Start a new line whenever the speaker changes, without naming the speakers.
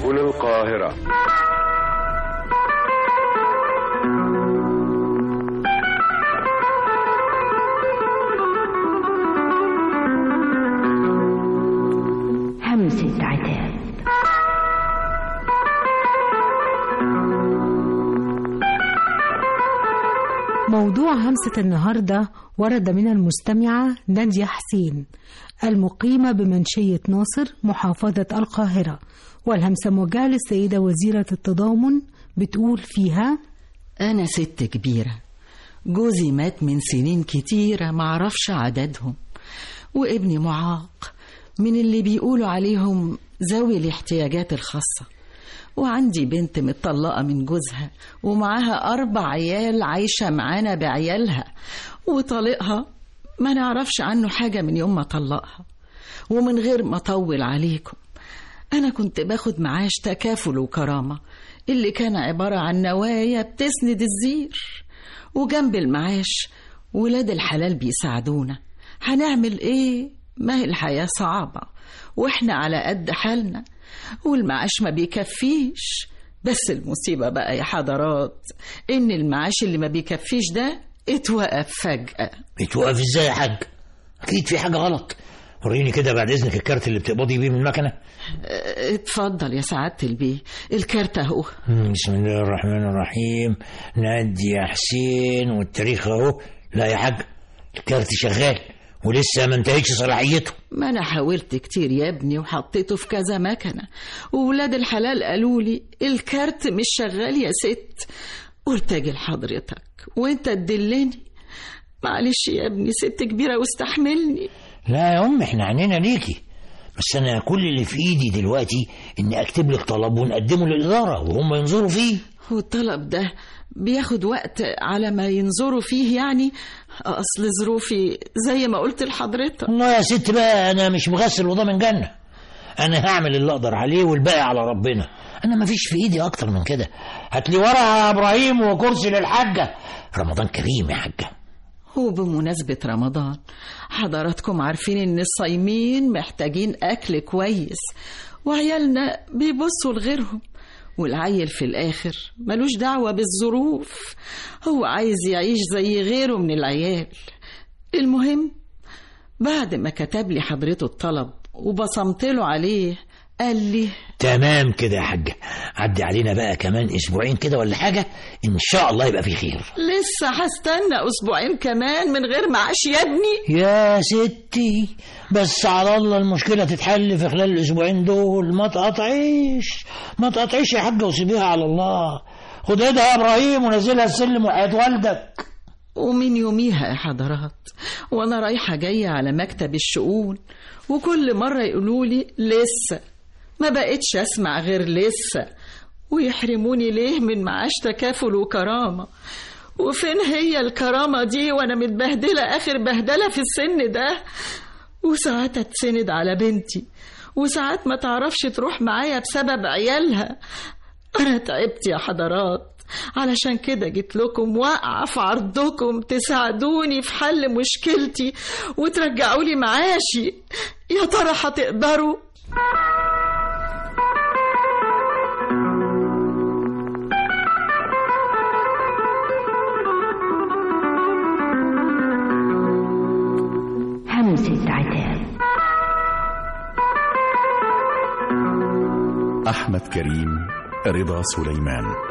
سبل القاهرة
همسة عتاب
موضوع همسة النهاردة ورد من المستمعة نادية حسين المقيمة بمنشية ناصر محافظة القاهرة والهمسة موجهة للسيدة وزيرة التضامن بتقول فيها
أنا ست كبيرة جوزي مات من سنين كتيرة معرفش عددهم وابني معاق من اللي بيقولوا عليهم ذوي الاحتياجات الخاصة وعندي بنت متطلقة من جوزها ومعاها أربع عيال عايشة معانا بعيالها وطليقها ما نعرفش عنه حاجة من يوم ما طلقها ومن غير ما أطول عليكم أنا كنت باخد معاش تكافل وكرامة اللي كان عبارة عن نوايا بتسند الزير وجنب المعاش ولاد الحلال بيساعدونا هنعمل ايه ما هي الحياة صعبة واحنا على قد حالنا والمعاش ما بيكفيش بس المصيبة بقى يا حضرات ان المعاش اللي ما بيكفيش ده اتوقف فجأة
بتوقف ازاي يا حاج اكيد في حاجه غلط وريني كده بعد اذنك الكارت اللي بتقبضي بيه من المكنه
اه، اتفضل يا سعادة البيه الكارت اهو
مم، بسم الله الرحمن الرحيم نادي يا حسين والتاريخ اهو لا يا حاج الكارت شغال ولسه ما انتهتش صلاحيته
ما انا حاولت كتير يا ابني وحطيته في كذا مكنه وولاد الحلال قالوا لي الكارت مش شغال يا ست قلت اجي لحضرتك وانت تدلني معلش يا ابني ست كبيره واستحملني
لا يا ام احنا عنينا ليكي بس انا كل اللي في ايدي دلوقتي اني اكتب لك طلب ونقدمه للاداره وهم ينظروا فيه
والطلب ده بياخد وقت على ما ينظروا فيه يعني اصل ظروفي زي ما قلت لحضرتك
والله يا ست بقى انا مش مغسل وضامن جنه انا هعمل اللي اقدر عليه والباقي على ربنا انا مفيش في ايدي اكتر من كده هات لي ورقه يا ابراهيم وكرسي للحاجه رمضان كريم يا حاجه
وبمناسبة رمضان حضراتكم عارفين إن الصايمين محتاجين أكل كويس وعيالنا بيبصوا لغيرهم والعيل في الآخر ملوش دعوة بالظروف هو عايز يعيش زي غيره من العيال المهم بعد ما كتب لي حضرته الطلب وبصمت له عليه قال لي
تمام كده يا حاجه عدي علينا بقى كمان اسبوعين كده ولا حاجه ان شاء الله يبقى في خير
لسه هستنى أسبوعين كمان من غير معاش يا ابني
يا ستي بس على الله المشكله تتحل في خلال الاسبوعين دول ما تقطعيش ما تقطعيش يا حاجه وسيبيها على الله خد ايدها يا ابراهيم ونزلها السلم وحياه والدك
ومن يوميها يا حضرات وانا رايحه جايه على مكتب الشؤون وكل مره يقولوا لي لسه ما بقتش اسمع غير لسه ويحرموني ليه من معاش تكافل وكرامه وفين هي الكرامه دي وانا متبهدله اخر بهدله في السن ده وساعات اتسند على بنتي وساعات ما تعرفش تروح معايا بسبب عيالها انا تعبت يا حضرات علشان كده جيت لكم واقعة في عرضكم تساعدوني في حل مشكلتي وترجعوا لي معاشي يا ترى هتقدروا
همسة عتاب
أحمد كريم رضا سليمان